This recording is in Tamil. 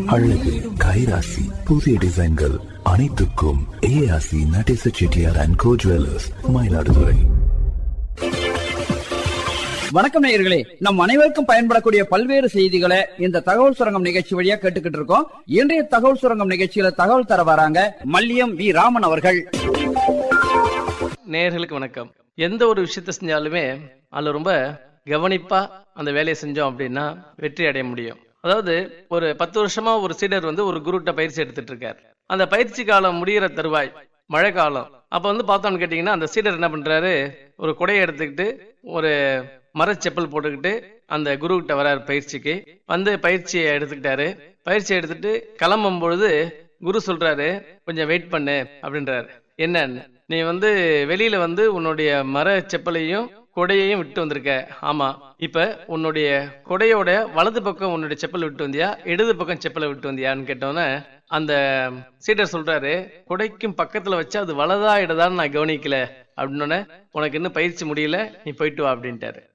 அழகு கைராசி புதிய டிசைன்கள் அனைத்துக்கும் ஏஆசி Natesa Chettiar and co jewellers Mayiladuthurai வணக்கம் நேயர்களே நம் அனைவருக்கும் பயன்படக்கூடிய பல்வேறு செய்திகளை இந்த தகவல் சுரங்கம் நிகழ்ச்சி வழியா கேட்டுக்கிட்டு இருக்கோம் இன்றைய தகவல் சுரங்கம் நிகழ்ச்சியில தகவல் தர வராங்க மல்லியம் வி ராமன் அவர்கள் நேயர்களுக்கு வணக்கம் எந்த ஒரு விஷயத்த செஞ்சாலுமே அதில் ரொம்ப கவனிப்பா அந்த வேலையை செஞ்சோம் அப்படின்னா வெற்றி அடைய முடியும் அதாவது ஒரு பத்து வருஷமா ஒரு சீடர் வந்து ஒரு குருட்ட பயிற்சி எடுத்துட்டு இருக்கார் அந்த பயிற்சி காலம் முடியிற தருவாய் மழை காலம் அப்ப வந்து பார்த்தோம்னு கேட்டீங்கன்னா அந்த சீடர் என்ன பண்றாரு ஒரு குடையை எடுத்துக்கிட்டு ஒரு மரச்செப்பல் போட்டுக்கிட்டு அந்த குரு கிட்ட வராரு பயிற்சிக்கு வந்து பயிற்சியை எடுத்துக்கிட்டாரு பயிற்சி எடுத்துட்டு கிளம்பும் பொழுது குரு சொல்றாரு கொஞ்சம் வெயிட் பண்ணு அப்படின்றாரு என்னன்னு நீ வந்து வெளியில வந்து உன்னுடைய மர செப்பலையும் கொடையையும் விட்டு வந்திருக்க ஆமா இப்ப உன்னுடைய கொடையோட வலது பக்கம் உன்னுடைய செப்பல் விட்டு வந்தியா இடது பக்கம் செப்பலை விட்டு வந்தியான்னு கேட்டோன்னே அந்த சீடர் சொல்றாரு கொடைக்கும் பக்கத்துல வச்சு அது வலதா இடதான்னு நான் கவனிக்கல அப்படின்னோடனே உனக்கு இன்னும் பயிற்சி முடியல நீ போயிட்டு வா அப்படின்ட்டாரு